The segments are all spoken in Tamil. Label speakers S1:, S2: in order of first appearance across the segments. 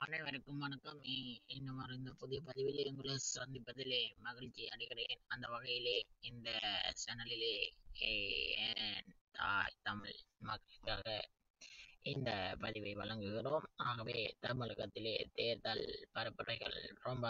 S1: அனைவருக்கும் வணக்கம் இ- இன்னும் ஒரு இந்த புதிய பதிவிலே உங்களை சந்திப்பதிலே மகிழ்ச்சி அடைகிறேன் அந்த வகையிலே இந்த சேனலிலே எ- என் தாய் தமிழ் மக்களுக்காக இந்த பதிவை வழங்குகிறோம் ஆகவே தமிழகத்திலே தேர்தல் பரப்புரைகள் ரொம்ப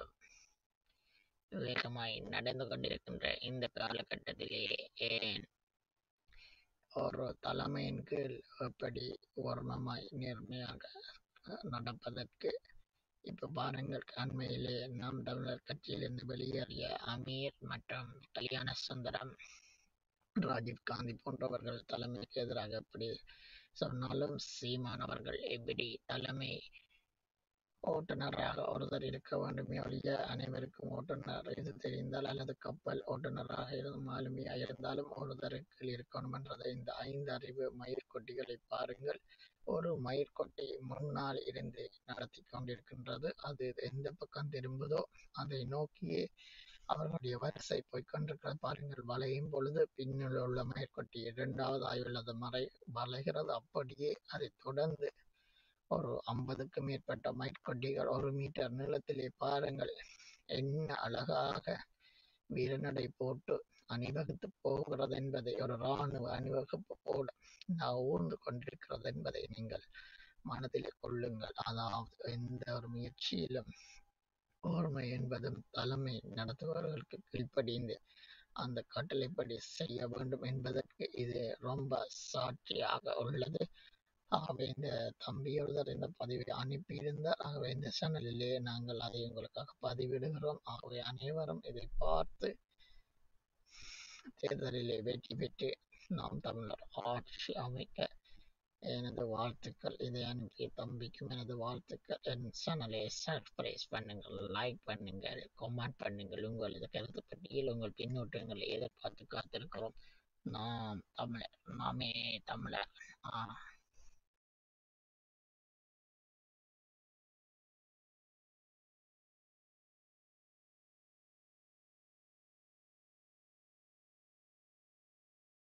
S1: வேகமாய் நடந்து கொண்டிருக்கின்ற இந்த காலகட்டத்திலே ஏன் ஒரு தலைமையின் கீழ் எப்படி ஓர்மமாய் நேர்மையாக நடப்பதற்கு இப்ப பாருங்கள் அண்மையிலே நாம் தமிழர் கட்சியிலிருந்து வெளியேறிய அமீர் மற்றும் கல்யாண சுந்தரம் ராஜீவ் காந்தி போன்றவர்கள் தலைமைக்கு எதிராக எப்படி சொன்னாலும் சீமானவர்கள் எப்படி தலைமை ஓட்டுநராக ஒருத்தர் இருக்க வேண்டுமே ஒழிய அனைவருக்கும் ஓட்டுநர் இது தெரிந்தால் அல்லது கப்பல் ஓட்டுநராக இருந்தும் ஆளுமையாக இருந்தாலும் ஒருத்தருக்கு இருக்கணும் என்றதை இந்த ஐந்து அறிவு மயிர்கொட்டிகளை பாருங்கள் ஒரு மயிர்கொட்டை முன்னால் இருந்து நடத்தி கொண்டிருக்கின்றது அது எந்த பக்கம் திரும்புதோ அதை நோக்கியே அவர்களுடைய வரிசை போய்கொண்டிருக்கிறது பாருங்கள் வளையும் பொழுது பின்னில் உள்ள மயிர்கொட்டி இரண்டாவது ஆய்வுள்ளது மறை வளைகிறது அப்படியே அதை தொடர்ந்து ஒரு ஐம்பதுக்கும் மேற்பட்ட மயிர்கொட்டிகள் ஒரு மீட்டர் நீளத்திலே பாருங்கள் என்ன அழகாக வீரநடை போட்டு அணிவகுத்து போகிறது என்பதை ஒரு இராணுவ அணிவகுப்பு போல நான் ஊர்ந்து கொண்டிருக்கிறது என்பதை நீங்கள் மனதில் கொள்ளுங்கள் அதாவது எந்த ஒரு முயற்சியிலும் ஓர்மை என்பதும் தலைமை நடத்துபவர்களுக்கு கீழ்ப்படிந்து அந்த கட்டளைப்படி செய்ய வேண்டும் என்பதற்கு இது ரொம்ப சாட்சியாக உள்ளது ஆகவே இந்த தம்பி ஒருத்தர் இந்த பதிவை அனுப்பியிருந்தார் ஆகவே இந்த சேனலிலே நாங்கள் அதை உங்களுக்காக பதிவிடுகிறோம் ஆகவே அனைவரும் இதை பார்த்து தேர்தலிலே வெற்றி பெற்று நாம் தமிழர் ஆட்சி அமைக்க எனது வாழ்த்துக்கள் இதை அனுப்பிய தம்பிக்கும் எனது வாழ்த்துக்கள் என் சேனலை சப்ஸ்கிரைப் பண்ணுங்கள் லைக் பண்ணுங்கள் கமெண்ட் பண்ணுங்கள் உங்களது கருத்து பட்டியல் உங்கள் பின்னூட்டங்களை எதிர்பார்த்து காத்திருக்கிறோம் நாம் தமிழர் நாமே தமிழர் ஆ